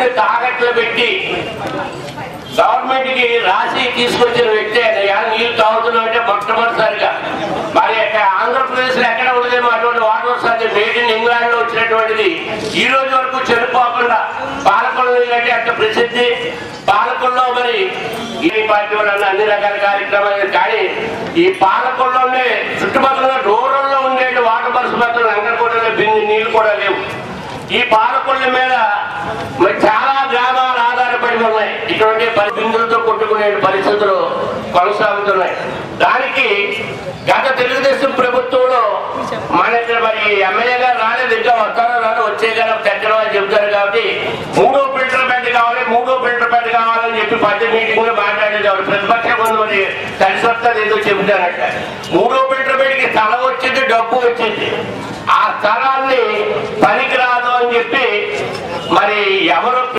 నీళ్లు తాగట్లు పెట్టి గవర్నమెంట్ కి రాసి తీసుకొచ్చిన వ్యక్తి ఆయన ఇవాళ నీళ్లు తాగుతున్నాం అంటే మొట్టమొదటిసారిగా మరి అక్కడ ఆంధ్రప్రదేశ్ లో ఎక్కడ ఉండదేమో అటువంటి వాటర్ వస్తుంది మేడ్ ఇన్ ఇంగ్లాండ్ లో వచ్చినటువంటిది ఈ రోజు వరకు చెడిపోకుండా పాలకొల్లు నీళ్ళు అంటే అంత ప్రసిద్ధి పాలకొల్లో మరి ఈ పార్టీ వాళ్ళు అన్ని రకాల కార్యక్రమాలు కానీ ఈ పాలకొల్లోనే చుట్టుపక్కల రూరల్లో ఉండే వాటర్ బస్ పక్కన లంకకోటలో బింది నీళ్లు కూడా లేవు ఈ పాలకొల్లి మీద మరి చాలా గ్రామాలు ఆధారపడి ఉన్నాయి ఇటువంటి పరి- బిందులతో కొట్టుకునే పరిస్థితులు కొనసాగుతున్నాయి దానికి గత తెలుగుదేశం ప్రభుత్వంలో మన ఇక్కడ మరి ఎమ్మెల్యే గారు రాలేదు ఇంకా వస్తారో రాదు వచ్చే గారు దగ్గర వాళ్ళు చెప్తారు కాబట్టి మూడో ఫిల్టర్ బెడ్ కావాలి మూడో ఫిల్టర్ బెడ్ కావాలని చెప్పి పద్య మీటింగ్ లో మాట్లాడేది ఆవిడ ప్రతిపక్ష ముందు మరి కలిసి వస్తుంది ఏదో చెబుతానట మూడో ఫిల్టర్ బెడ్కి స్థలం వచ్చింది డబ్బు వచ్చింది ఆ స్థలాన్ని పనికిరాదు అని చెప్పి మరి ఎవరు